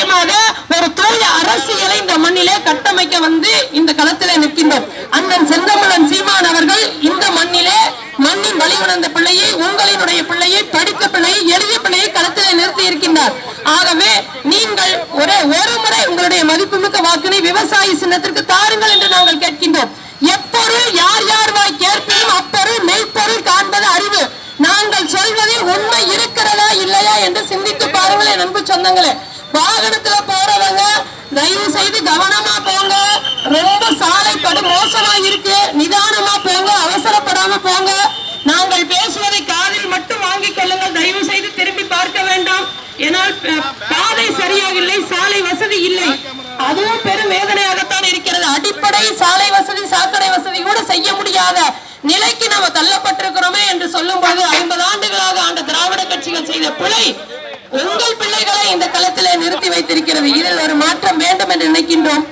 நிச்சயமாக ஒரு தூய அரசியலை இந்த மண்ணிலே கட்டமைக்க வந்து இந்த களத்திலே நிற்கின்றோம் அண்ணன் செந்தமிழன் சீமான் அவர்கள் இந்த மண்ணிலே மண்ணின் வழி உணர்ந்த பிள்ளையை உங்களினுடைய பிள்ளையை படித்த பிள்ளையை எழுதிய பிள்ளையை களத்திலே நிறுத்தி இருக்கின்றார் ஆகவே நீங்கள் ஒரே ஒரு முறை உங்களுடைய மதிப்புமிக்க வாக்கினை விவசாயி சின்னத்திற்கு தாருங்கள் என்று நாங்கள் கேட்கின்றோம் எப்பொருள் யார் யார் வாய் கேட்பினும் அப்பொருள் மெய்ப்பொருள் காண்பது அறிவு நாங்கள் சொல்வதில் உண்மை இருக்கிறதா இல்லையா என்று சிந்தித்து பாருங்கள் என் அன்பு சொந்தங்களே வாகனத்துல போறவங்க தயவு செய்து கவனமா போங்க ரொம்ப சாலை படு மோசமா இருக்கு நிதானமா போங்க அவசரப்படாம போங்க நாங்கள் பேசுவதை காதில் மட்டும் வாங்கிக் கொள்ளுங்கள் தயவு செய்து திரும்பி பார்க்க வேண்டாம் ஏனால் ப- பாதை சரியாக இல்லை சாலை வசதி இல்லை அதுவும் பெரும் வேதனையாகத்தான் இருக்கிறது அடிப்படை சாலை வசதி சாக்கடை வசதி கூட செய்ய முடியாத நிலைக்கு நாம தள்ளப்பட்டிருக்கிறோமே என்று சொல்லும் போது ஐம்பது ஆண்டுகளாக ஆண்ட திராவிட கட்சிகள் செய்த பிழை உங்கள் பிள்ளைகளை இந்த களத்திலே நிறுத்தி வைத்திருக்கிறது இதில் ஒரு மாற்றம் வேண்டும் என்று நினைக்கின்றோம்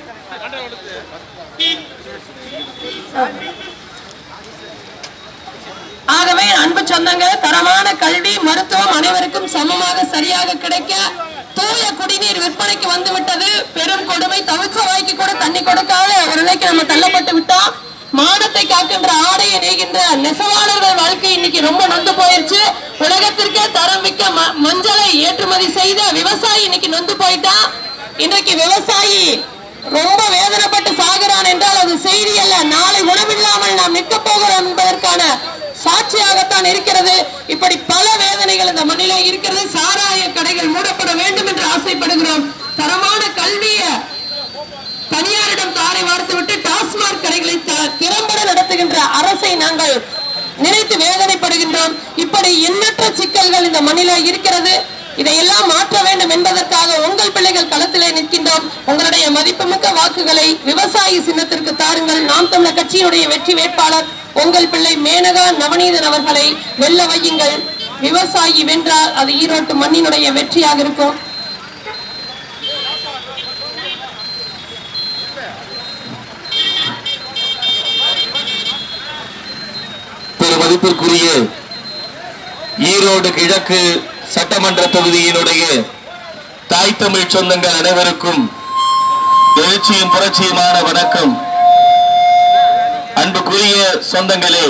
ஆகவே அன்பு சொந்தங்களே தரமான கல்வி மருத்துவம் அனைவருக்கும் சமமாக சரியாக கிடைக்க தூய குடிநீர் விற்பனைக்கு வந்து விட்டது பெரும் கொடுமை தவிர்க்க வாய்க்கு கூட தண்ணி கொடுக்காத ஒரு நிலைக்கு நம்ம தள்ளப்பட்டு விட்டோம் மானத்தை காக்கின்ற ஆடையை நெய்கின்ற நெசவாளர்கள் வாழ்க்கை இன்னைக்கு ரொம்ப நொந்து போயிருச்சு உலகத்திற்கே தரம் மிக்க ம- மஞ்சளை ஏற்றுமதி செய்த விவசாயி இன்னைக்கு நொந்து போயிட்டான் இன்றைக்கு விவசாயி ரொம்ப வேதனைப்பட்டு சாகிறான் என்றால் அது செய்தி அல்ல நாளை உணவில்லாமல் நாம் நிற்க போகிறோம் என்பதற்கான சாட்சியாகத்தான் இருக்கிறது இப்படி பல வேதனைகள் இந்த மண்ணிலே இருக்கிறது சாராய கடைகள் மூடப்பட வேண்டும் என்று ஆசைப்படுகிறோம் தரமான கல்விய தனியாரிடம் தாரை வார்த்துவிட்டு டாஸ்மாக் கடைகளை த- திறம்பட நடத்துகின்ற அரசை நாங்கள் நினைத்து வேதனைப்படுகின்றோம் இப்படி எண்ணற்ற சிக்கல்கள் இந்த மண்ணிலே இருக்கிறது இதையெல்லாம் மாற்ற வேண்டும் என்பதற்காக உங்கள் பிள்ளைகள் களத்திலே நிற்கின்றோம் உங்களுடைய மதிப்புமிக்க வாக்குகளை விவசாயி சின்னத்திற்கு தாருங்கள் நாம் தமிழர் கட்சியினுடைய வெற்றி வேட்பாளர் உங்கள் பிள்ளை மேனகா நவநீதன் அவர்களை வெல்ல வையுங்கள் விவசாயி வென்றால் அது ஈரோட்டு மண்ணினுடைய வெற்றியாக இருக்கும் பெருமதிப்பிற்குரிய ஈரோடு கிழக்கு சட்டமன்ற தொகுதியினுடைய தாய் தமிழ் சொந்தங்கள் அனைவருக்கும் எழுச்சியும் புரட்சியுமான வணக்கம் அன்புக்குரிய சொந்தங்களே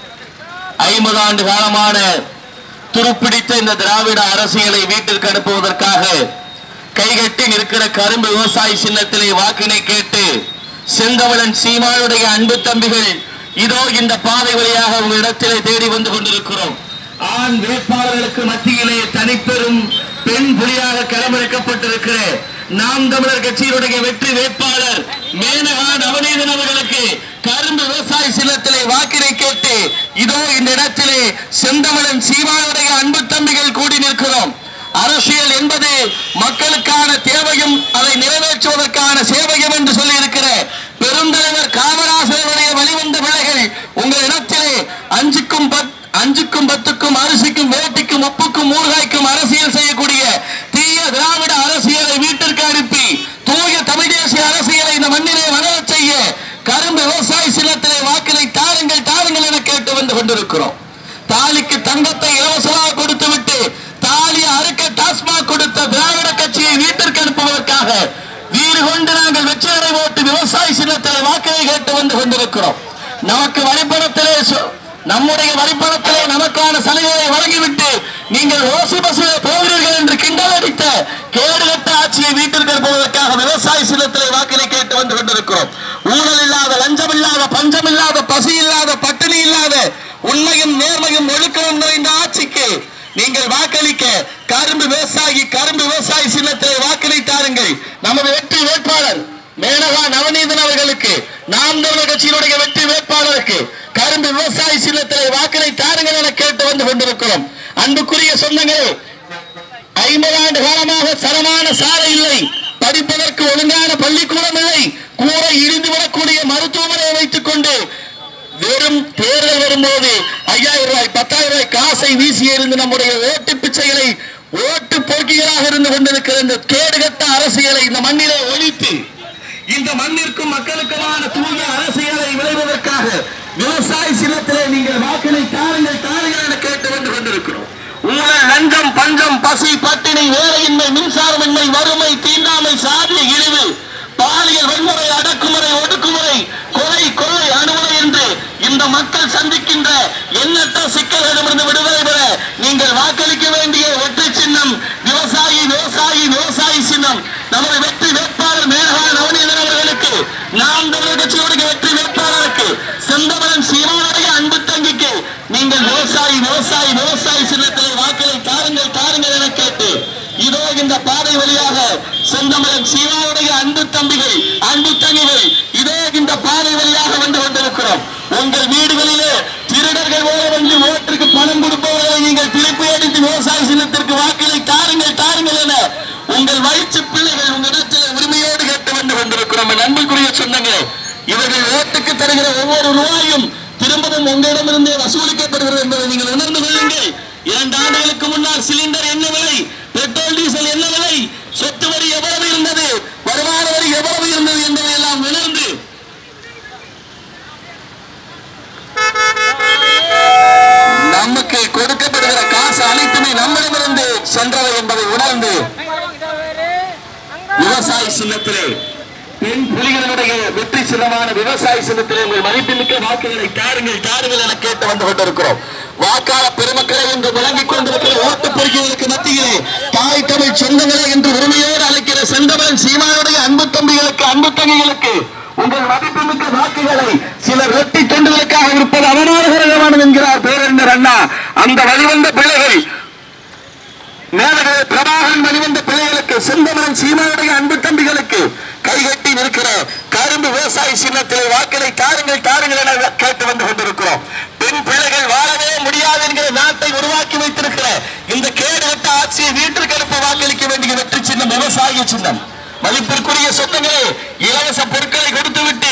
ஐம்பது ஆண்டு காலமான துருப்பிடித்த இந்த திராவிட அரசியலை வீட்டிற்கு அனுப்புவதற்காக கைகட்டி நிற்கிற கரும்பு விவசாய சின்னத்திலே வாக்கினை கேட்டு செந்தமிழன் சீமானுடைய அன்பு தம்பிகள் இதோ இந்த பாதை வழியாக உங்களிடத்திலே தேடி வந்து கொண்டிருக்கிறோம் ஆண் வேட்பாளர்களுக்கு மத்தியிலே தனிப்பெரும் பெண் புலியாக களமிறக்கப்பட்டிருக்கிற நாம் தமிழர் கட்சியினுடைய வெற்றி வேட்பாளர் மேனகா நவநீதன் அவர்களுக்கு கரும்பு விவசாய சின்னத்திலே வாக்கினை கேட்டு இதோ இந்த இடத்திலே செந்தமிழன் சீமானுடைய அன்பு தம்பிகள் கூடி நிற்கிறோம் அரசியல் என்பது மக்களுக்கான தேவையும் அதை நிறைவேற்றுவதற்கான சேவையும் என்று சொல்லி இருக்கிற பெருந்தலைவர் காமராசருடைய வழிவந்த பிள்ளைகள் உங்களிடத்திலே அஞ்சுக்கும் பத் அஞ்சுக்கும் பத்துக்கும் அரிசிக்கும் வேட்டிக்கும் உப்புக்கும் ஊறுகாய்க்கும் அரசியல் செய்யக்கூடிய தீய திராவிட அரசியலை வீட்டிற்கு அனுப்பி தூய தமிழ் தேசிய அரசியலை இந்த மண்ணிலே வளரச் செய்ய கரும்பு விவசாய சின்னத்திலே வாக்கினை தாருங்கள் தாருங்கள் என கேட்டு வந்து கொண்டிருக்கிறோம் தாலிக்கு தங்கத்தை இலவசமாக கொடுத்துவிட்டு தாலி அறுக்க டாஸ்மாக் கொடுத்த திராவிட கட்சியை வீட்டிற்கு அனுப்புவதற்காக வீடு கொண்டு நாங்கள் வெற்றியடை ஓட்டு விவசாய சின்னத்திலே வாக்கினை கேட்டு வந்து கொண்டிருக்கிறோம் நமக்கு வரிப்பணத்திலே சொ- நம்முடைய வரிப்பணத்திலே நமக்கான சலுகையை வழங்கிவிட்டு நீங்கள் ஓசி பஸ்ஸிலே போகிறீர்கள் என்று கிண்டல் அடித்த கேடுகட்ட ஆட்சியை வீட்டிற்கு அனுப்புவதற்காக விவசாய சின்னத்திலே வாக்கினை கேட்டு வந்து கொண்டிருக்கிறோம் ஊழல் இல்லாத லஞ்சம் இல்லாத பஞ்சம் இல்லாத பசி இல்லாத பட்டினி இல்லாத உண்மையும் நேர்மையும் ஒழுக்கமும் நிறைந்த ஆட்சிக்கு நீங்கள் வாக்களிக்க கரும்பு விவசாயி கரும்பு விவசாயி சின்னத்திலே வாக்களித்தாருங்கள் தாருங்கள் நமது வெற்றி வேட்பாளர் மேனகா நவநீதன் அவர்களுக்கு நாம் தமிழர் கட்சியினுடைய வெற்றி வேட்பாளருக்கு கரும்பு விவசாயி சின்னத்திலே வாக்கினை தாருங்கள் என கேட்டு வந்து கொண்டிருக்கிறோம் அன்புக்குரிய சொந்தங்களே ஐம்பது ஆண்டு காலமாக சரமான சாலை இல்லை படிப்பதற்கு ஒழுங்கான பள்ளிக்கூடம் இல்லை கூரை இடிந்து வரக்கூடிய மருத்துவமனையை வைத்துக் கொண்டு வெறும் தேர்தல் வரும்போது ஐயாயிரம் ரூபாய் பத்தாயிரம் ரூபாய் காசை வீசி எறிந்து நம்முடைய ஓட்டு பிச்சைகளை ஓட்டு போக்கிகளாக இருந்து கொண்டிருக்கிற இந்த கேடுகட்ட அரசியலை இந்த மண்ணிலே ஒழித்து இந்த மண்ணிற்கும் மக்களுக்குமான தூய அரசியலை விளைவதற்காக விவசாய சின்னத்திலே நீங்கள் வாக்கினை தாருங்கள் தாருங்கள் என கேட்டு வந்து கொண்டிருக்கிறோம் ஊழல் லஞ்சம் பஞ்சம் பசி பட்டினி வேலையின்மை மின்சாரமின்மை வறுமை தீண்டா தீமை சாதிய இழிவு பாலியல் வன்முறை அடக்குமுறை ஒடுக்குமுறை கொலை கொள்ளை அணுகுமுறை என்று இந்த மக்கள் சந்திக்கின்ற எண்ணற்ற சிக்கல்களிடமிருந்து விடுதலை பெற நீங்கள் வாக்களிக்க வேண்டிய வெற்றி சின்னம் விவசாயி விவசாயி விவசாயி சின்னம் நமது வெற்றி வேட்பாளர் மேலகா நவநீதன் அவர்களுக்கு நாம் தமிழர் கட்சியுடைய வெற்றி வேட்பாளருக்கு செந்தமரன் சீமானுடைய அன்பு தங்கிக்கு நீங்கள் விவசாயி விவசாயி விவசாயி சின்னத்தில் வாக்களை தாருங்கள் தாருங்கள் என கேட்டு இதோ இந்த பாதை வழியாக செந்தமரன் சீமாவுடைய அன்பு தம்பிகள் அன்பு தங்கிகள் இதோ இந்த பாதை வழியாக வந்து கொண்டிருக்கிறோம் உங்கள் வீடுகளிலே திருடர்கள் போல வந்து ஓட்டிற்கு பணம் கொடுப்பவர்களை நீங்கள் திருப்பி அடித்து விவசாய சின்னத்திற்கு வாக்களை தாருங்கள் தாருங்கள் என உங்கள் வயிற்று பிள்ளைகள் உங்களிடத்தில் உரிமையோடு கேட்டு வந்து கொண்டிருக்கிறோம் என் அன்புக்குரிய சொந்தங்களே இவர்கள் ஓட்டுக்கு தருகிற ஒவ்வொரு ரூபாயும் திரும்பவும் உங்களிடமிருந்தே வசூலிக்கப்படுகிறது என்பதை நீங்கள் உணர்ந்து கொள்ளுங்கள் இரண்டு ஆண்டுகளுக்கு முன்னால் சிலிண்டர் என்ன விலை பெட்ரோல் டீசல் என்ன விலை சொத்து வரி எவ்வளவு இருந்தது வருமான வரி எவ்வளவு இருந்தது என்பதை எல்லாம் உணர்ந்து நமக்கு கொடுக்கப்படுகிற காசு அனைத்துமே நம்மிடமிருந்து சென்றவை என்பதை உணர்ந்து விவசாய சின்னத்திலே பெண் புலிகளுடைய வெற்றி சின்னமான விவசாய சின்னத்திலே உங்கள் மதிப்புமிக்க வாக்குகளை தாருங்கள் தாருங்கள் என கேட்டு வந்து கொண்டிருக்கிறோம் வாக்காள பெருமக்களை என்று விளங்கிக் கொண்டிருக்கிற ஓட்டு பொறுக்கிகளுக்கு மத்தியிலே தாய் தமிழ் சொந்தங்களை என்று உரிமையோடு அழைக்கிற செந்தமன் சீமானுடைய அன்பு தம்பிகளுக்கு அன்பு தங்கிகளுக்கு உங்கள் மதிப்புமிக்க வாக்குகளை சிலர் வெட்டி தொண்டுகளுக்காக இருப்பது அவமானகரமானது என்கிறார் பேரறிஞர் அண்ணா அந்த வழிவந்த பிள்ளைகள் மேலகரை பிரபாகரன் வழிவந்த பிள்ளைகளுக்கு செந்தமரன் சீமாவுடைய அன்பு தம்பிகளுக்கு கைகட்டி நிற்கிற கரும்பு விவசாய சின்னத்திலே வாக்களை தாருங்கள் தாருங்கள் என கேட்டு வந்து கொண்டிருக்கிறோம் பெண் பிள்ளைகள் வாழவே முடியாது என்கிற நாட்டை உருவாக்கி வைத்திருக்கிற இந்த கேடுகட்ட ஆட்சியை வீட்டிற்கு அனுப்ப வாக்களிக்க வேண்டிய வெற்றி சின்னம் விவசாய சின்னம் மதிப்பிற்குரிய சொந்தங்களே இலவச பொருட்களை கொடுத்து விட்டு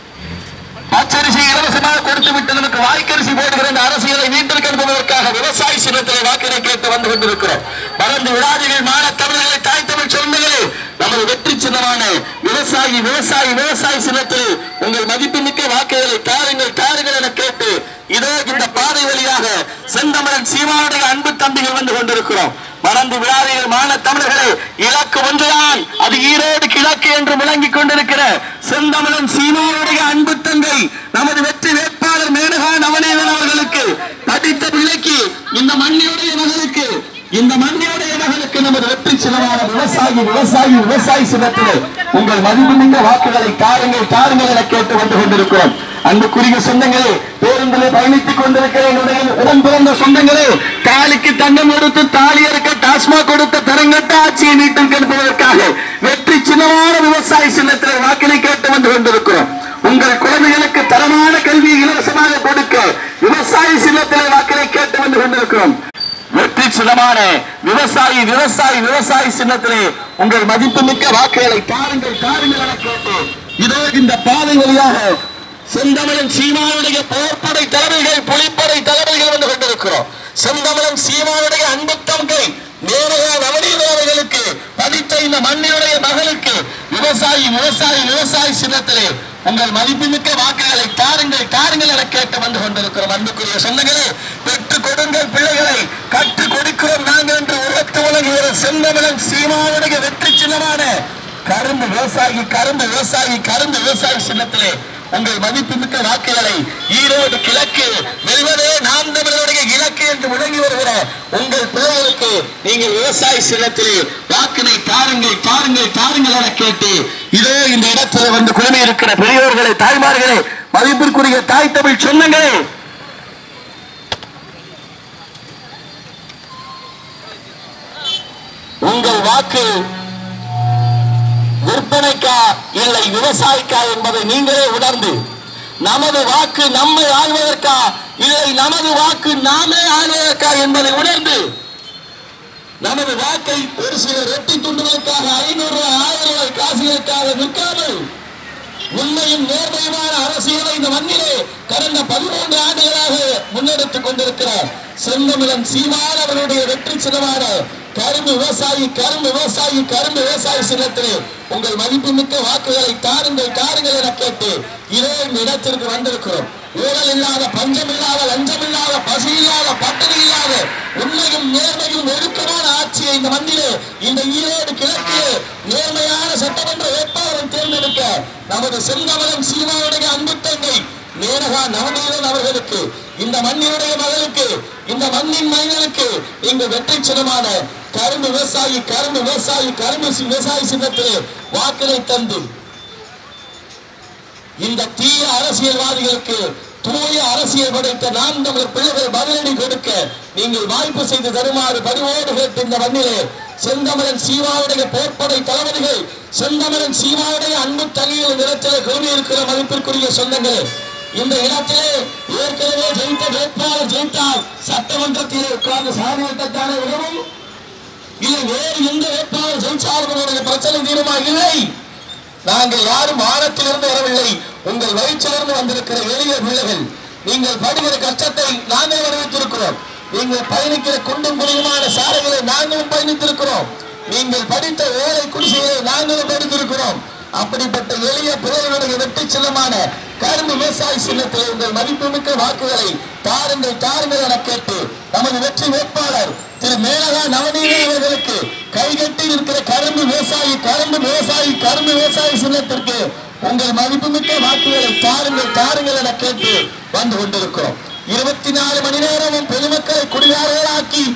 பச்சரிசி இலவசமாக கொடுத்து விட்டு நமக்கு வாய்க்கரிசி போடுகிற இந்த அரசியலை வீட்டிற்கு அனுப்புவதற்காக விவசாய சின்னத்திலே வாக்கினை கேட்டு வந்து கொண்டிருக்கிறோம் மறந்து விடாதீர்கள் மாநில தமிழர்களை தாய் தமிழ் சொந்தங்களே நமது வெற்றி சின்னமான விவசாயி விவசாயி விவசாய சின்னத்தில் உங்கள் மதிப்புமிக்க வாக்குகளை தாருங்கள் தாருங்கள் என கேட்டு இதோ இந்த பாதை வழியாக செந்தமரன் சீமானுடைய அன்பு தம்பிகள் வந்து கொண்டிருக்கிறோம் மறந்து விடாதீர்கள் மாநில தமிழர்களே இலக்கு ஒன்றுதான் அது ஈரோடு கிழக்கு என்று விளங்கிக் கொண்டிருக்கிற செந்தமிழன் சீமாவுடைய அன்பு தங்கை நமது வெற்றி வேட்பாளர் மேனகா நவநீதன் அவர்களுக்கு படித்த பிள்ளைக்கு இந்த மண்ணியுடைய மகளுக்கு இந்த மண்ணியுடைய மகளுக்கு நமது வெற்றி சின்னமான விவசாயி விவசாயி விவசாயி சின்னத்திலே உங்கள் மதிப்புமிக்க வாக்குகளை தாருங்கள் தாருங்கள் என கேட்டு வந்து கொண்டிருக்கிறோம் அன்புக்குரிய சொந்தங்களே பேருந்திலே பயணித்துக் கொண்டிருக்கிற என்னுடைய உடன் பிறந்த சொந்தங்களே தாலிக்கு தங்கம் கொடுத்து தாலி இருக்க டாஸ்மாக் கொடுத்த தரங்கட்ட ஆட்சியை நீட்டும் கெடுப்பதற்காக வெற்றி சின்னமான விவசாய சின்னத்திலே வாக்கினை கேட்டு வந்து கொண்டிருக்கிறோம் உங்கள் குழந்தைகளுக்கு தரமான கல்வியை இலவசமாக கொடுக்க விவசாய சின்னத்திலே வாக்கினை கேட்டு வந்து கொண்டிருக்கிறோம் வெற்றி சின்னமான விவசாயி விவசாயி விவசாயி சின்னத்திலே உங்கள் மதிப்புமிக்க வாக்குகளை தாருங்கள் தாருங்கள் என கேட்டு இதோ இந்த பாதை வழியாக செந்தமிழன் சீமானுடைய போர்ப்படை தலைமைகள் புலிப்படை தலைமைகள் வந்து கொண்டிருக்கிறோம் செந்தமிழன் சீமானுடைய அன்பு தங்கை நேரையா நவநீத அவர்களுக்கு படித்த இந்த மண்ணினுடைய மகளுக்கு விவசாயி விவசாயி விவசாயி சின்னத்திலே உங்கள் மதிப்புமிக்க வாக்குகளை தாருங்கள் தாருங்கள் என கேட்டு வந்து கொண்டிருக்கிறோம் அன்புக்குரிய சொந்தங்களே பெற்றுக் கொடுங்கள் பிள்ளைகளை கற்றுக் கொடுக்கிறோம் நாங்கள் என்று உரத்து உலகுகிற செந்தமிழன் சீமாவுடைய வெற்றி சின்னமான கரும்பு விவசாயி கரும்பு விவசாயி கரும்பு விவசாயி சின்னத்திலே உங்கள் மதிப்புமிக்க வாக்குகளை ஈரோடு கிழக்கு வெல்வதே நாம் தமிழருடைய இலக்கு என்று முழங்கி வருகிற உங்கள் பிள்ளைகளுக்கு நீங்கள் விவசாய சின்னத்திலே வாக்கினை தாருங்கள் தாருங்கள் தாருங்கள் என கேட்டு இதோ இந்த இடத்துல வந்து குழுமி இருக்கிற பெரியோர்களே தாய்மார்களே மதிப்பிற்குரிய தாய் தமிழ் சொந்தங்களே உங்கள் வாக்கு விற்பனைக்கா இல்லை விவசாயிக்கா என்பதை நீங்களே உணர்ந்து நமது வாக்கு நம்மை ஆள்வதற்கா இல்லை நமது வாக்கு நாமே ஆள்வதற்கா என்பதை உணர்ந்து நமது வாக்கை ஒரு சில ரெட்டி துண்டுகளுக்காக ஐநூறு ரூபாய் ஆயிரம் ரூபாய் காசுகளுக்காக விற்காமல் உண்மையும் நேர்மையுமான அரசியலை இந்த மண்ணிலே கடந்த பதிமூன்று ஆண்டுகளாக முன்னெடுத்துக் கொண்டிருக்கிறார் செந்தமிழன் சீமான் அவருடைய வெற்றி சின்னமான கரும்பு விவசாயி கரும்பு விவசாயி கரும்பு விவசாயி சின்னத்திலே உங்கள் மதிப்புமிக்க வாக்குகளை தாருங்கள் தாருங்கள் என கேட்டு இதே இந்த இடத்திற்கு வந்திருக்கிறோம் ஊழல் இல்லாத பஞ்சம் இல்லாத லஞ்சம் இல்லாத பசி இல்லாத பட்டினி இல்லாத உண்மையும் நேர்மையும் ஒழுக்கமான ஆட்சியை இந்த மண்ணிலே இந்த ஈரோடு கிழக்கிலே நேர்மையான சட்டமன்ற வேட்பாளரை தேர்ந்தெடுக்க நமது செந்தமலன் சீமாவுடைய அன்பு தங்கை மேனகா நவநீதன் அவர்களுக்கு இந்த மண்ணினுடைய மகளுக்கு இந்த மண்ணின் மனிதனுக்கு இங்க வெற்றி சின்னமான கரும்பு விவசாயி கரும்பு விவசாயி கரும்பு சி- விவசாயி சின்னத்திலே வாக்களை தந்து இந்த தீய அரசியல்வாதிகளுக்கு தூய அரசியல் படைத்த நாம் தமிழர் பிள்ளைகள் பதிலடி கொடுக்க நீங்கள் வாய்ப்பு செய்து தருமாறு பணிவோடு கேட்டு இந்த மண்ணிலே செந்தமலன் சீமாவுடைய போர்ப்படை தளபதிகள் செந்தமலன் சீமாவுடைய அன்பு தங்கிகள் நிலத்திலே கூறியிருக்கிற மதிப்பிற்குரிய சொந்தங்களே இந்த இடத்திலே ஏற்கனவே ஜெயித்த வேட்பாளர் ஜெயித்தால் சட்டமன்றத்திலே உட்கார்ந்து சாதிக்கத்தான விடவும் இல்லை வேறு எந்த வேட்பாளர் ஜெயிச்சாலும் உங்களுடைய பிரச்சனை தீருமா இல்லை நாங்கள் யாரும் வானத்திலிருந்து வரவில்லை உங்கள் வயிற்றிலிருந்து வந்திருக்கிற எளிய பிள்ளைகள் நீங்கள் படுகிற கஷ்டத்தை நாங்கள் அனுபவித்திருக்கிறோம் நீங்கள் பயணிக்கிற குண்டும் குழியுமான சாலைகளை நாங்களும் பயணித்திருக்கிறோம் நீங்கள் படித்த ஏழை குடிசைகளை நாங்களும் படித்திருக்கிறோம் அப்படிப்பட்ட எளிய பிள்ளைகளுடைய வெற்றி சின்னமான கரும்பு விவசாய சின்னத்திலே உங்கள் மதிப்புமிக்க வாக்குகளை தாருங்கள் தாருங்கள் என கேட்டு நமது வெற்றி வேட்பாளர் திரு மேனகா நவநீதன் அவர்களுக்கு கைகட்டி இருக்கிற கரும்பு விவசாயி கரும்பு விவசாயி கரும்பு விவசாயி சின்னத்திற்கு உங்கள் மதிப்புமிக்க வாக்குகளை தாருங்கள் தாருங்கள் என கேட்டு வந்து கொண்டிருக்கிறோம் இருபத்தி நாலு மணி நேரமும் பொதுமக்களை குடிகாரர்களாக்கி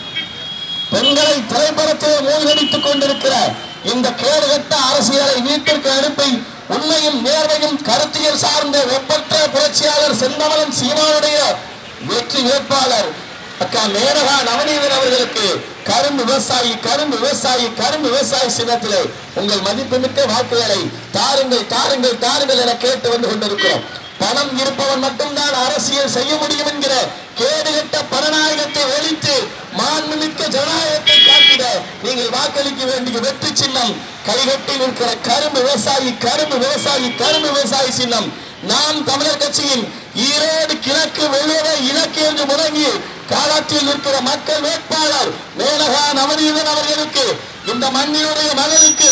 பெண்களை திரைப்படத்தில் மூழ்கடித்துக் கொண்டிருக்கிற இந்த கேடுகட்ட அரசியலை வீட்டிற்கு அனுப்பி உண்மையும் நேர்மையும் கருத்தியல் சார்ந்த ஒப்பற்ற புரட்சியாளர் செந்தமலன் சீமானுடைய வெற்றி வேட்பாளர் அக்கா மேனகா நவநீதன் அவர்களுக்கு கரும்பு விவசாயி கரும்பு விவசாயி கரும்பு விவசாயி சின்னத்திலே உங்கள் மதிப்புமிக்க வாக்குகளை தாருங்கள் தாருங்கள் தாருங்கள் என கேட்டு வந்து கொண்டிருக்கிறோம் பணம் இருப்பவன் மட்டும்தான் அரசியல் செய்ய முடியும் என்கிற கேடுகட்ட பணநாயகத்தை ஒழித்து மாண்புமிக்க ஜனநாயகத்தை காட்டிட நீங்கள் வாக்களிக்க வேண்டிய வெற்றி சின்னம் கைகட்டி நிற்கிற கரும்பு விவசாயி கரும்பு விவசாயி கரும்பு விவசாயி சின்னம் நாம் தமிழர் கட்சியின் ஈரோடு கிழக்கு வெள்ளுவரை இலக்கு என்று முழங்கி காலாற்றில் நிற்கிற மக்கள் வேட்பாளர் மேனகா நவநீதன் அவர்களுக்கு இந்த மண்ணினுடைய மகனுக்கு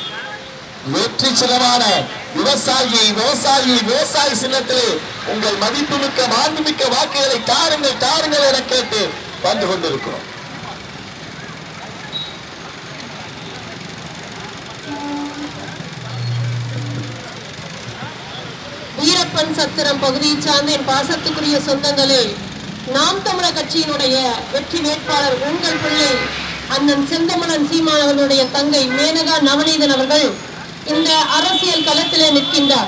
வெற்றி சின்னமான விவசாயி விவசாயி விவசாயி சின்னத்திலே உங்கள் மதிப்புமிக்க மாண்புமிக்க வாக்குகளை தாருங்கள் தாருங்கள் என கேட்டு வந்து கொண்டிருக்கிறோம் வீரப்பன் சத்திரம் பகுதியைச் சார்ந்த என் பாசத்துக்குரிய சொந்தங்களே நாம் தமிழர் கட்சியினுடைய வெற்றி வேட்பாளர் உங்கள் பிள்ளை அண்ணன் செந்தமலன் சீமான் அவர்களுடைய தங்கை மேனகா நவநீதன் அவர்கள் இந்த அரசியல் களத்திலே நிற்கின்றார்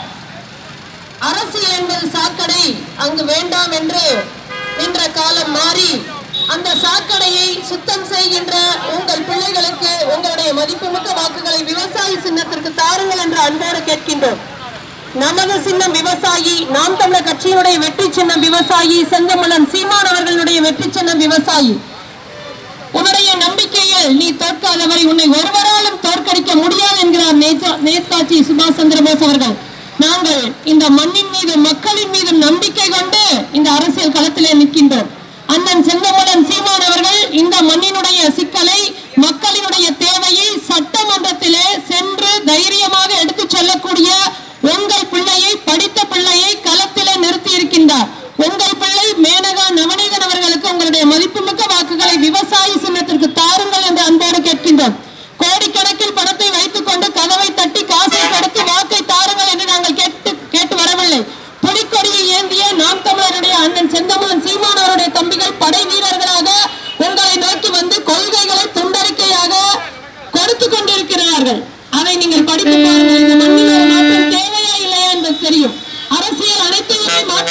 அரசியல் என்பது சாக்கடை அங்கு வேண்டாம் என்று நின்ற காலம் மாறி அந்த சாக்கடையை சுத்தம் செய்கின்ற உங்கள் பிள்ளைகளுக்கு உங்களுடைய மதிப்புமிக்க வாக்குகளை விவசாயி சின்னத்திற்கு தாருங்கள் என்று அன்போடு கேட்கின்றோம் நமது சின்னம் விவசாயி நாம் தமிழர் கட்சியினுடைய வெற்றி சின்னம் விவசாயி செந்தமலன் சீமான் அவர்களுடைய வெற்றி சின்னம் விவசாயி உன்னுடைய நம்பிக்கையில் நீ தோற்காதவரை உன்னை ஒருவராலும் தோற்கடிக்க முடியாது என்கிறார் நேதா- நேதாஜி சுபாஷ் சந்திர போஸ் அவர்கள் நாங்கள் இந்த மண்ணின் மீது மக்களின் மீது நம்பிக்கை கொண்டு இந்த அரசியல் களத்திலே நிற்கின்றோம் அண்ணன் செந்தமலன் சீமான் அவர்கள் இந்த மண்ணினுடைய சிக்கலை மக்களினுடைய தேவையை சட்டமன்றத்திலே சென்று தைரியமாக எடுத்துச் சொல்லக்கூடிய உங்கள் பிள்ளையை படித்த பிள்ளையை களத்திலே நிறுத்தி இருக்கின்றார் உங்கள் பிள்ளை மேனகா நவநீதன் அவர்களுக்கு உங்களுடைய மதிப்புமிக்க வாக்குகளை விவசாயி சின்னத்திற்கு தாருங்கள் என்று அன்போடு கேட்கின்றோம் கோடிக்கணக்கில் பணத்தை வைத்துக் கொண்டு கதவை தட்டி காசை கொடுத்து வாக்கை தாருங்கள் என்று நாங்கள் கேட்டு கேட்டு வரவில்லை புலிக்கொடியை ஏந்திய நாம் தமிழருடைய அண்ணன் செந்தமலன் சீமான் அவருடைய தம்பிகள் படை வீரர்களாக உங்களை நோக்கி வந்து கொள்கைகளை துண்டறிக்கையாக கொடுத்து கொண்டிருக்கிறார்கள் அதை நீங்கள் படித்து பாருங்கள் இந்த மண்ணில் ஒரு மாற்றம் தேவையா இல்லையா என்பது தெரியும் அரசியல் அனைத்தையுமே மாற்ற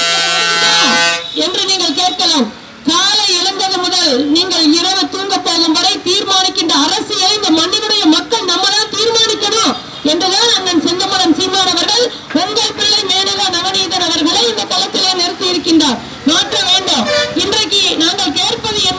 என்று நீங்கள் கேட்கலாம் காலை எழுந்தது முதல் நீங்கள் இரவு தூங்க போகும் வரை தீர்மானிக்கின்ற அரசியலை இந்த மண்ணினுடைய மக்கள் நம்ம தான் தீர்மானிக்கணும் என்றுதான் அண்ணன் செந்தமலன் சீமான் அவர்கள் உங்கள் பிள்ளை மேனகா நவநீதன் அவர்களை இந்த களத்திலே நிறுத்தி இருக்கின்றார் மாற்ற வேண்டும் இன்றைக்கு நாங்கள் கேட்பது என்ன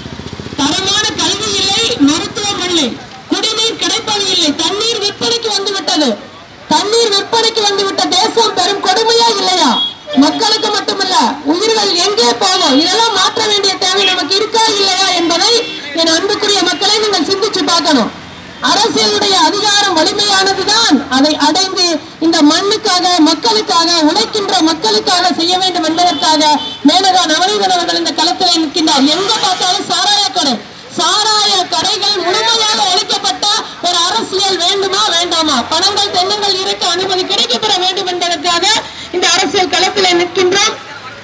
தரமான கல்வி இல்லை மருத்துவம் இல்லை குடிநீர் கிடைப்பது இல்லை தண்ணீர் விற்பனைக்கு வந்து விட்டது தண்ணீர் விற்பனைக்கு வந்து விட்ட தேசம் பெரும் கொடுமையா இல்லையா மக்களுக்கு மட்டுமல்ல உயிர்கள் எங்கே போகும் இதெல்லாம் மாற்ற வேண்டிய தேவை நமக்கு இருக்கா இல்லையா என்பதை என் அன்புக்குரிய மக்களை நீங்கள் சிந்திச்சு பார்க்கணும் அரசியலுடைய அதிகாரம் வலிமையானதுதான் அதை அடைந்து இந்த மண்ணுக்காக மக்களுக்காக உழைக்கின்ற மக்களுக்காக செய்ய வேண்டும் என்பதற்காக மேனகா நவநீதன் அவர்கள் இந்த களத்தில் நிற்கின்றார் எங்க பார்த்தாலும் சாராய கடை சாராய கடைகள் முழுமையாக ஒழிக்கப்பட்ட ஒரு அரசியல் வேண்டுமா வேண்டாமா வேண்டுமா பணங்கள் தென்னங்கள் இருக்க அனுமதி கிடைக்கப்பெற வேண்டும் என்பதற்காக இந்த அரசியல் களத்தில் நிற்கின்றோம்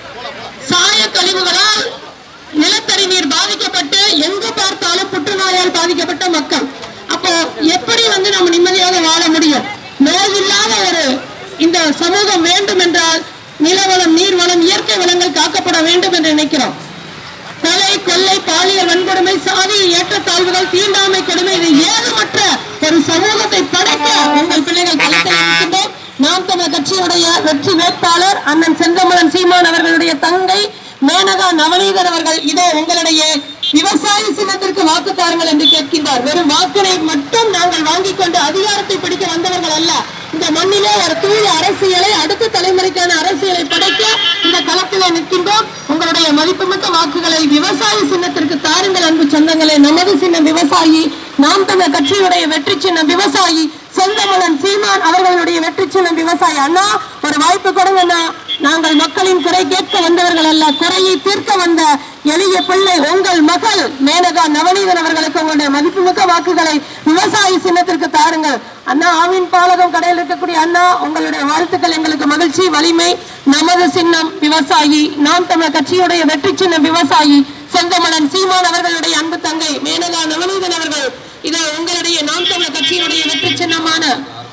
சாய கழிவுகளால் நிலத்தடி நீர் பாதிக்கப்பட்டு எங்கு பார்த்தாலும் புற்றுநோயால் பாதிக்கப்பட்ட மக்கள் அப்போ எப்படி வந்து நம்ம நிம்மதியாக வாழ முடியும் நோய் இல்லாத ஒரு இந்த சமூகம் வேண்டும் என்றால் நிலவளம் நீர்வளம் இயற்கை வளங்கள் காக்கப்பட வேண்டும் என்று நினைக்கிறோம் கொலை கொள்ளை பாலியல் வன்கொடுமை சாதி ஏற்றத்தாழ்வுகள் தீண்டாமை கொடுமை இது ஏதுமற்ற ஒரு சமூகத்தை படைக்க உங்கள் பிள்ளைகள் களத்தில் இருக்கின்றோம் நாம் தமிழர் கட்சியுடைய வெற்றி வேட்பாளர் அண்ணன் செந்தமலன் சீமான் அவர்களுடைய தங்கை மேனகா நவநீதன் அவர்கள் இதோ உங்களுடைய விவசாய சின்னத்திற்கு வாக்கு தாருங்கள் என்று கேட்கின்றார் வெறும் வாக்கினை மட்டும் நாங்கள் வாங்கிக் கொண்டு அதிகாரத்தை பிடிக்க வந்தவர்கள் அல்ல இந்த மண்ணிலே ஒரு தூய அரசியலை அடுத்த தலைமுறைக்கான அரசியலை படைக்க இந்த களத்திலே நிற்கின்றோம் உங்களுடைய மதிப்புமிக்க வாக்குகளை விவசாய சின்னத்திற்கு தாருங்கள் அன்பு சொந்தங்களே நமது சின்னம் விவசாயி நாம் தமிழர் கட்சியுடைய வெற்றி சின்னம் விவசாயி செந்தமலன் சீமான் அவர்களுடைய வெற்றி சின்னம் விவசாயி அண்ணா ஒரு வாய்ப்பு கொடுங்க அண்ணா நாங்கள் மக்களின் குறை கேட்க வந்தவர்கள் அல்ல குறையை தீர்க்க வந்த எளிய பிள்ளை உங்கள் மகள் மேனகா நவநீதன் அவர்களுக்கு உங்களுடைய மதிப்புமிக்க வாக்குகளை விவசாயி சின்னத்திற்கு தாருங்கள் அண்ணா ஆவின் பாலகம் கடையில் இருக்கக்கூடிய அண்ணா உங்களுடைய வாழ்த்துக்கள் எங்களுக்கு மகிழ்ச்சி வலிமை நமது சின்னம் விவசாயி நாம் தமிழர் கட்சியுடைய வெற்றி சின்னம் விவசாயி செந்தமலன் சீமான் அவர்களுடைய அன்பு தங்கை மேனகா நவநீதன் அவர்கள் இதை உங்களுடைய நாம் தமிழர் கட்சியினுடைய வெற்றி சின்னமான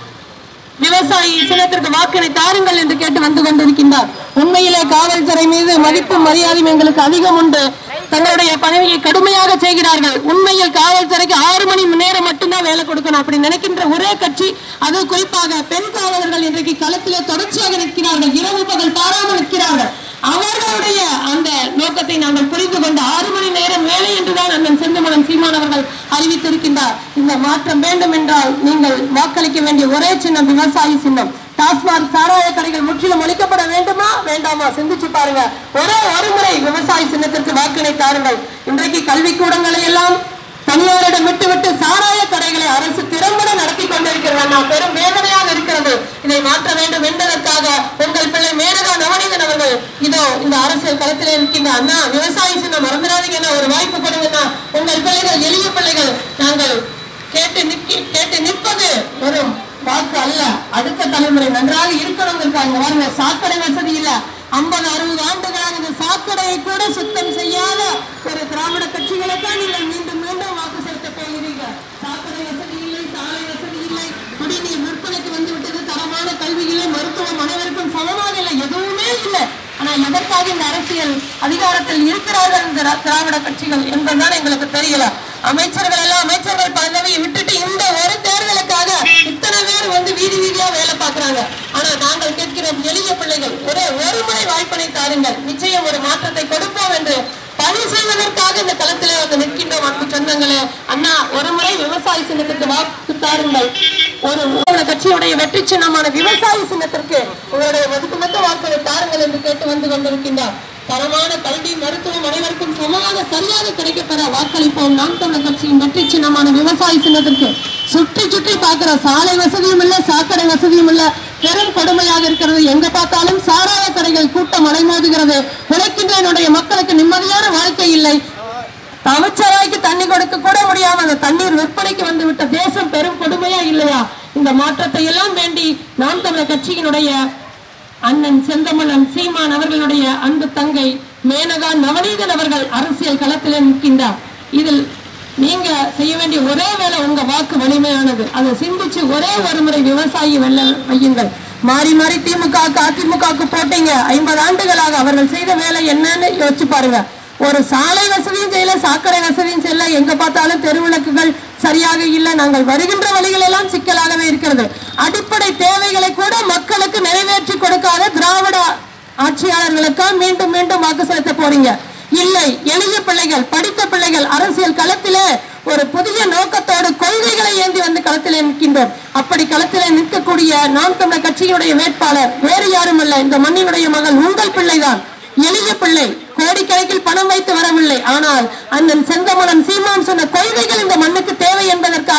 விவசாயி சின்னத்திற்கு வாக்கினை தாருங்கள் என்று கேட்டு வந்து கொண்டிருக்கின்றார் உண்மையிலே காவல்துறை மீது மதிப்பும் மரியாதையும் எங்களுக்கு அதிகம் உண்டு தங்களுடைய பதவியை கடுமையாக செய்கிறார்கள் உண்மையில் காவல்துறைக்கு ஆறு மணி நேரம் மட்டும்தான் வேலை கொடுக்கணும் அப்படி நினைக்கின்ற ஒரே கட்சி அது குறிப்பாக பெண் காவலர்கள் இன்றைக்கு களத்திலே தொடர்ச்சியாக நிற்கிறார்கள் இரவு பகல் பாராமல் நிற்கிறார்கள் அவர்களுடைய அந்த நோக்கத்தை நாங்கள் புரிந்து கொண்டு ஆறு மணி நேரம் வேலை என்றுதான் அண்ணன் செந்தமலம் சீமான் அவர்கள் அறிவித்திருக்கின்றார் இந்த மாற்றம் வேண்டும் என்றால் நீங்கள் வாக்களிக்க வேண்டிய ஒரே சின்னம் விவசாயி சின்னம் டாஸ்மாக் சாராய கடைகள் முற்றிலும் ஒழிக்கப்பட வேண்டுமா வேண்டாமா சிந்திச்சு பாருங்க ஒரே ஒரு முறை விவசாய சின்னத்திற்கு வாக்கினை தாருங்கள் இன்றைக்கு கல்விக்கூடங்களை எல்லாம் தனியாரிடம் விட்டுவிட்டு சாராய கடைகளை அரசு திறம்பட நடத்தி கொண்டிருக்கிறது அண்ணா பெரும் வேதனையாக இருக்கிறது இதை மாற்ற வேண்டும் என்பதற்காக உங்கள் பிள்ளை மேனகா நவநீதன் அவர்கள் இதோ இந்த அரசியல் களத்தில் இருக்கின்ற அண்ணா விவசாய சின்னம் மறந்துடாதீங்க அண்ணா, ஒரு வாய்ப்பு கொடுங்கண்ணா உங்கள் பிள்ளைகள் எளிய பிள்ளைகள் நாங்கள் கேட்டு நிற்கி கேட்டு நிற்பது ஒரு வாக்கு அல்ல அடுத்த தலைமுறை நன்றாக இருக்கணுங்கிறதுக்காக பாருங்க சாக்கடை வசதி இல்ல ஐம்பது அறுபது ஆண்டுகளாக இந்த சாக்கடையை கூட சுத்தம் செய்யாத ஒரு திராவிட கட்சிகளுக்கு நீங்கள் மீண்டும் மீண்டும் வாக்கு செலுத்த போகிறீர்கள் சாக்கடை வசதி இல்லை சாலை வசதி இல்லை குடிநீர் விற்பனைக்கு வந்து விட்டது தரமான கல்வி இல்லை மருத்துவம் அனைவருக்கும் சமமாக இல்லை எதுவுமே இல்லை ஆனா எதற்காக இந்த அரசியல் அதிகாரத்தில் இருக்கிறார்கள் இந்த திரா- திராவிட கட்சிகள் என்பதுதான் எங்களுக்கு தெரியல அமைச்சர்கள் எல்லாம் அமைச்சர்கள் பதவியை விட்டுட்டு இந்த ஒரு தேர்தலுக்காக இத்தனை பேர் வந்து வீதி வீதியா வேலை பார்க்கறாங்க ஆனா நாங்கள் கேட்கிறோம் எளிய பிள்ளைகள் ஒரே ஒரு முறை வாய்ப்பினை தாருங்கள் நிச்சயம் ஒரு மாற்றத்தை கொடுப்போம் என்று பணி செய்வதற்காக இந்த களத்திலே வந்து நிற்கின்றோம் அன்பு சொந்தங்களே அண்ணா ஒரு முறை விவசாய சின்னத்திற்கு வாக்கு தாருங்கள் ஒரு உங்களோட கட்சியுடைய வெற்றி சின்னமான விவசாய சின்னத்திற்கு உங்களுடைய மதிப்புமிக்க வாக்குகளை தாருங்கள் என்று கேட்டு வந்து கொண்டிருக்கின்றார் தரமான கல்வி மருத்துவம் அனைவருக்கும் சமமாக சரியாக கிடைக்கப்பெற வாக்களிப்போம் நாம் தமிழர் கட்சியின் வெற்றி சின்னமான விவசாய சின்னத்திற்கு சுற்றி சுற்றி பார்க்கிற சாலை வசதியும் இல்ல சாக்கடை வசதியும் இல்ல பெரும் கொடுமையாக இருக்கிறது எங்க பார்த்தாலும் சாராய கடைகள் கூட்டம் அலைமோதுகிறது உழைக்கின்ற என்னுடைய மக்களுக்கு நிம்மதியான வாழ்க்கை இல்லை அமைச்சராய்க்கு தண்ணி கொடுக்க கூட முடியாம அந்த தண்ணீர் விற்பனைக்கு வந்து விட்ட தேசம் பெரும் கொடுமையா இல்லையா இந்த மாற்றத்தை எல்லாம் வேண்டி நாம் தமிழர் கட்சியினுடைய அண்ணன் செந்தமலன் சீமான் அவர்களுடைய அன்பு தங்கை மேனகா நவநீதன் அவர்கள் அரசியல் களத்தில் நிற்கின்றார் இதில் நீங்க செய்ய வேண்டிய ஒரே வேலை உங்க வாக்கு வலிமையானது அதை சிந்திச்சு ஒரே ஒரு முறை விவசாயி வெல்ல வையுங்கள் மாறி மாறி திமுக அதிமுகவுக்கு போட்டீங்க ஐம்பது ஆண்டுகளாக அவர்கள் செய்த வேலை என்னன்னு யோசிச்சு பாருங்க ஒரு சாலை வசதியும் செய்யல சாக்கடை வசதியும் செய்யல எங்க பார்த்தாலும் தெருவிளக்குகள் சரியாக இல்லை நாங்கள் வருகின்ற வழிகள் எல்லாம் சிக்கலாகவே இருக்கிறது அடிப்படை தேவைகளை கூட மக்களுக்கு நிறைவேற்றி கொடுக்காத திராவிட ஆட்சியாளர்களுக்கா மீண்டும் மீண்டும் வாக்கு செலுத்த போறீங்க இல்லை எளிய பிள்ளைகள் படித்த பிள்ளைகள் அரசியல் களத்திலே ஒரு புதிய நோக்கத்தோடு கொள்கைகளை ஏந்தி வந்து களத்திலே நிற்கின்றோம் அப்படி களத்திலே நிற்கக்கூடிய நாம் தமிழர் கட்சியினுடைய வேட்பாளர் வேறு யாரும் அல்ல இந்த மண்ணினுடைய மகள் உங்கள் பிள்ளைதான் எளிய பிள்ளை கோடிக்கணக்கில் பணம் வைத்து வரவில்லை ஆனால் அண்ணன் செந்தமலன் சீமான் சொன்ன கொள்கைகள் இந்த மண்ணுக்கு தேவை என்பதற்காக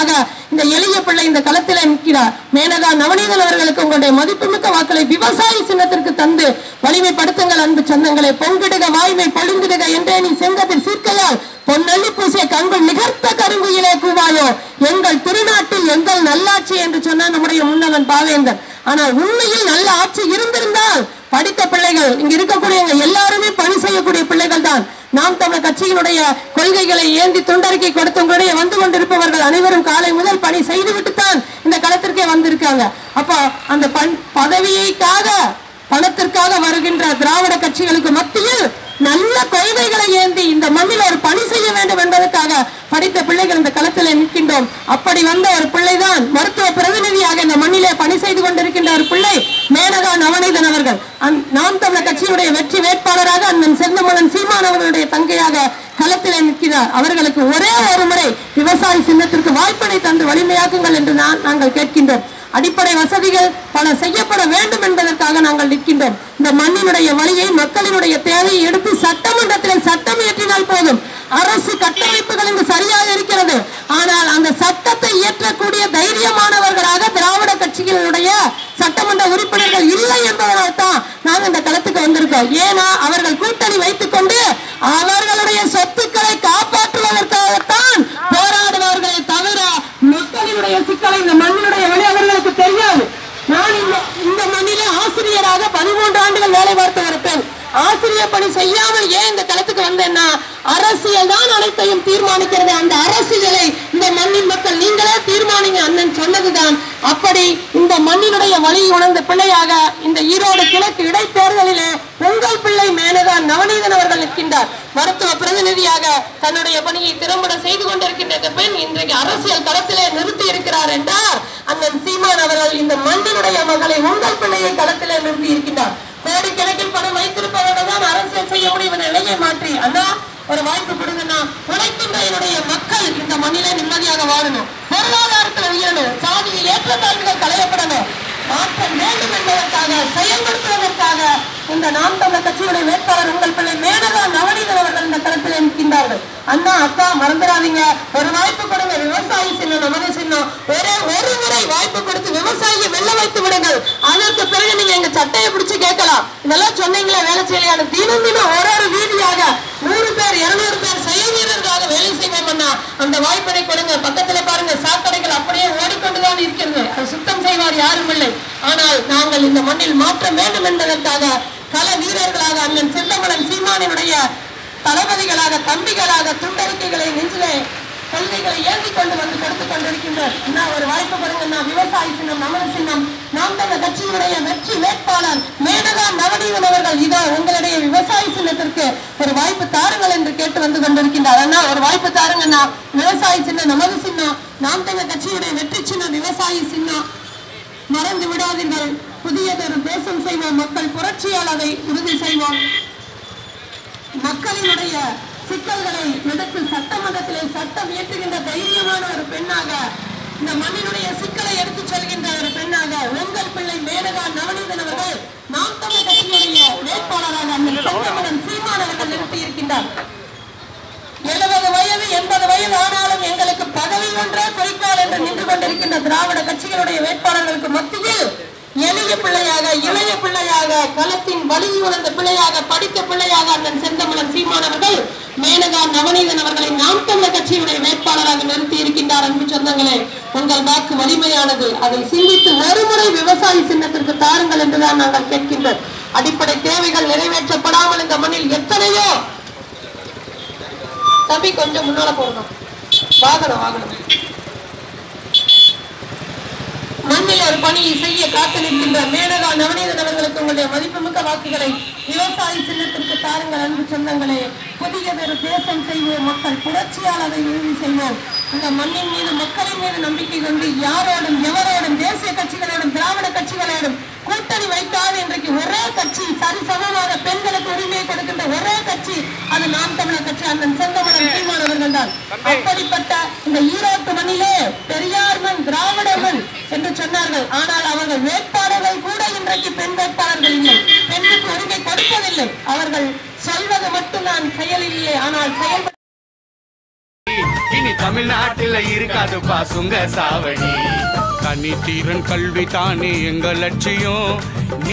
இந்த எளிய பிள்ளை இந்த களத்திலே நிற்கிறார் மேனகா நவநீதன் அவர்களுக்கு உங்களுடைய மதிப்புமிக்க வாக்களை விவசாயி சின்னத்திற்கு தந்து வலிமைப்படுத்துங்கள் அன்பு சொந்தங்களே பொங்கிடுக வாய்மை பொழிந்திடுக என்றே நீ செங்கதிர் சீர்க்கையால் பொன்னள்ளி பூசிய கண்கள் நிகர்த்த கருங்குயிலே கூவாயோ எங்கள் திருநாட்டில் எங்கள் நல்லாட்சி என்று சொன்னார் நம்முடைய முன்னவன் பாவேந்தர் ஆனால் உண்மையில் நல்ல ஆட்சி இருந்திருந்தால் படித்த பிள்ளைகள் இங்க இருக்கக்கூடிய எல்லாருமே பணி செய்யக்கூடிய பிள்ளைகள் தான் நாம் தமிழர் கட்சியினுடைய கொள்கைகளை ஏந்தி துண்டறிக்கை கொடுத்து உங்களுடைய வந்து கொண்டிருப்பவர்கள் அனைவரும் காலை முதல் பணி செய்துவிட்டுத்தான் இந்த களத்திற்கே வந்திருக்காங்க அப்போ அந்த பண் பதவியைக்காக பணத்திற்காக வருகின்ற திராவிட கட்சிகளுக்கு மத்தியில் நல்ல கொள்கைகளை ஏந்தி இந்த மண்ணில் ஒரு பணி செய்ய வேண்டும் என்பதற்காக படித்த பிள்ளைகள் இந்த களத்திலே நிற்கின்றோம் அப்படி வந்த ஒரு பிள்ளைதான் மருத்துவ பிரதிநிதியாக இந்த மண்ணிலே பணி செய்து கொண்டிருக்கின்ற ஒரு பிள்ளை மேனகா நவநீதன் அவர்கள் அந்- நாம் தமிழர் கட்சியினுடைய வெற்றி வேட்பாளராக அண்ணன் செந்தமலன் சீமான் அவர்களுடைய தங்கையாக களத்திலே நிற்கிறார் அவர்களுக்கு ஒரே ஒரு முறை விவசாய சின்னத்திற்கு வாய்ப்பினை தந்து வலிமையாக்குங்கள் என்று நான் நாங்கள் கேட்கின்றோம் அடிப்படை வசதிகள் பல செய்யப்பட வேண்டும் என்பதற்காக நாங்கள் நிற்கின்றோம் இந்த மண்ணினுடைய வழியை மக்களினுடைய தேவையை எடுத்து சட்டமன்றத்தில் சட்டம் இயற்றினால் போதும் அரசு கட்டமைப்புகள் இங்கு சரியாக இருக்கிறது ஆனால் அந்த சட்டத்தை இயற்றக்கூடிய தைரியமானவர்களாக திராவிட கட்சிகளுடைய சட்டமன்ற உறுப்பினர்கள் இல்லை என்பதனால் தான் நாங்கள் இந்த களத்துக்கு வந்திருக்கோம் ஏன்னா அவர்கள் கூட்டணி வைத்துக் கொண்டு அவர்களுடைய சொத்துக்களை காப்பாற்றுவதற்காகத்தான் போராடுவார்களே தவிர மக்களினுடைய சிக்கலை இந்த மண்ணினுடைய வழி அவர்களுக்கு தெரியாது நான் இந்த இந்த மண்ணிலே ஆசிரியராக பதிமூன்று ஆண்டுகள் வேலை பார்த்து இருப்பேன் ஆசிரியர் பணி செய்யாமல் ஏன் இந்த களத்துக்கு வந்தேன்னா அரசியல் தான் அனைத்தையும் தீர்மானிக்கிறது அந்த அரசியலை இந்த மண்ணின் மக்கள் நீங்களே தீர்மானிங்க அண்ணன் சொன்னதுதான் அப்படி இந்த மண்ணினுடைய வழி உணர்ந்த பிள்ளையாக இந்த ஈரோடு கிழக்கு இடைத்தேர்தலிலே உங்கள் பிள்ளை மேனகா நவநீதன் அவர்கள் நிற்கின்றார் மருத்துவ பிரதிநிதியாக தன்னுடைய பணியை திறம்பட செய்து கொண்டிருக்கின்ற இந்த பெண் இன்றைக்கு அரசியல் களத்திலே நிறுத்தி இருக்கிறார் என்றார் அண்ணன் சீமான் அவர்கள் இந்த மண்ணினுடைய மகளை உங்கள் பிள்ளையை களத்திலே நிறுத்தி இருக்கின்றார் கோடிக்கணக்கில் பணம் வைத்திருப்பவர்கள் தான் அரசியல் செய்ய முடியும் என்ற நிலையை மாற்றி அண்ணா ஒரு வாய்ப்பு கொடுங்கன்னா உழைக்கின்ற என்னுடைய மக்கள் இந்த மண்ணிலே நிம்மதியாக வாழணும் பொருளாதாரத்தில் உயரணும் சாதியில் ஏற்றத்தாழ்வுகள் களையப்படணும் மாற்றம் வேண்டும் என்பதற்காக செயல்படுத்துவதற்காக இந்த நாம் தமிழர் கட்சியுடைய வேட்பாளர் உங்கள் பிள்ளை மேனகா நவநீதன் அவர்கள் இந்த களத்தில் நிற்கின்றார்கள் அண்ணா அக்கா மறந்துடாதீங்க ஒரு வாய்ப்பு கொடுங்க விவசாயி சின்னம் நமது சின்னம் ஒரே ஒரு முறை வாய்ப்பு கொடுத்து விவசாயியை வெல்ல வைத்து விடுங்கள் அதற்கு பிறகு நீங்க எங்க சட்டையை பிடிச்சு கேட்கலாம் இதெல்லாம் சொன்னீங்களே வேலை செய்யலையான தினம் தினம் ஒரு ஒரு வீதியாக நூறு பேர் இருநூறு பேர் செயல் வீரர்களாக வேலை செய்வோம் அண்ணா அந்த வாய்ப்பினை கொடுங்க பக்கத்துல பாருங்க சாக்கடைகள் அப்படியே ஓடிக்கொண்டுதான் இருக்கிறது அதை சுத்தம் செய்வார் யாரும் இல்லை ஆனால் நாங்கள் இந்த மண்ணில் மாற்றம் வேண்டும் என்பதற்காக கள வீரர்களாக அண்ணன் செந்தமலன் சீமானினுடைய தளபதிகளாக தம்பிகளாக துண்டறிக்கைகளை நெஞ்சிலே கொள்கைகளை ஏந்தி கொண்டு வந்து கொடுத்துக் கொண்டிருக்கின்றோம் அண்ணா ஒரு வாய்ப்பு கொடுங்கண்ணா விவசாயி சின்னம் நமது சின்னம் நாம் தமிழர் கட்சியினுடைய வெற்றி வேட்பாளர் மேனகா நவநீதன் அவர்கள் இதோ உங்களுடைய விவசாயி சின்னத்திற்கு ஒரு வாய்ப்பு தாருங்கள் என்று கேட்டு வந்து கொண்டிருக்கின்றார் அண்ணா ஒரு வாய்ப்பு தாருங்கண்ணா விவசாயி சின்னம் நமது சின்னம் நாம் தமிழர் கட்சியுடைய வெற்றி சின்னம் விவசாயி சின்னம் மறந்து விடாதீர்கள் புதியதொரு தேசம் செய்வோம் மக்கள் புரட்சியால் அதை உறுதி செய்வோம் மக்களினுடைய சிக்கல்களை எடுத்து சட்டமன்றத்திலே சட்டம் இயற்றுகின்ற தைரியமான ஒரு பெண்ணாக இந்த மண்ணினுடைய சிக்கலை எடுத்துச் செல்கின்ற ஒரு பெண்ணாக உங்கள் பிள்ளை மேனகா நவநீதன் அவர்கள் நாம் தமிழ் கட்சியுடைய வேட்பாளராக அண்ணன் செந்தமலன் சீமான் அவர்கள் நிறுத்தி இருக்கின்றார் எழுபது வயது எண்பது வயது ஆனாலும் எங்களுக்கு பதவி ஒன்றே குறிக்கோள் என்று நின்று கொண்டிருக்கின்ற திராவிட கட்சிகளுடைய வேட்பாளர்களுக்கு மத்தியில் எளிய பிள்ளையாக இளைய பிள்ளையாக களத்தின் வலி உணர்ந்த பிள்ளையாக படித்த பிள்ளையாக அண்ணன் செந்தமலன் சீமான் அவர்கள் மேனகா நவநீதன் அவர்களை நாம் தமிழர் கட்சியுடைய வேட்பாளராக நிறுத்தி இருக்கின்றார் அன்பு சொந்தங்களே உங்கள் வாக்கு வலிமையானது அதை சிந்தித்து ஒருமுறை விவசாயி சின்னத்திற்கு தாருங்கள் என்றுதான் நாங்கள் கேட்கின்றோம் அடிப்படை தேவைகள் நிறைவேற்றப்படாமல் இந்த மண்ணில் எத்தனையோ தம்பி கொஞ்சம் முன்னால போகணும் வாகனம் வாகனம் மண்ணில் ஒரு பணியை செய்ய காத்து நிற்கின்ற மேனகா நவநீதன் அவர்களுக்கு உங்களுடைய மதிப்புமிக்க வாக்குகளை விவசாயி சின்னத்திற்கு தாருங்கள் அன்பு சொந்தங்களே புதியதொரு தேசம் செய்வோம் மக்கள் புரட்சியால் அதை உறுதி செய்வோம் இந்த மண்ணின் மீது மக்களின் மீது நம்பிக்கை கொண்டு யாரோடும் எவரோடும் தேசிய கட்சிகளோடும் திராவிட கட்சிகளோடும் கூட்டணி வைக்காது இன்றைக்கு ஒரே கட்சி சரிசமமாக பெண்களுக்கு உரிமையை கொடுக்கின்ற ஒரே கட்சி அது நாம் தமிழர் கட்சி அண்ணன் செந்தமலன் சீமான் அவர்கள் தான் அப்படிப்பட்ட இந்த ஈரோட்டு மண்ணிலே பெரியார் மண் திராவிட மண் என்று சொன்னார்கள் ஆனால் அவர்கள் வேட்பாளர்கள் கூட இன்றைக்கு பெண் வேட்பாளர்கள் இல்லை பெண்ணுக்கு உரிமை கொடுப்பதில்லை அவர்கள் சொல்வது மட்டும்தான் செயலில் இல்லை ஆனால் செயல்பட இனி தமிழ்நாட்டில் இருக்காதுப்பா சுங்க சாவடி தனி தீரன் கல்வி தானே எங்க லட்சியம்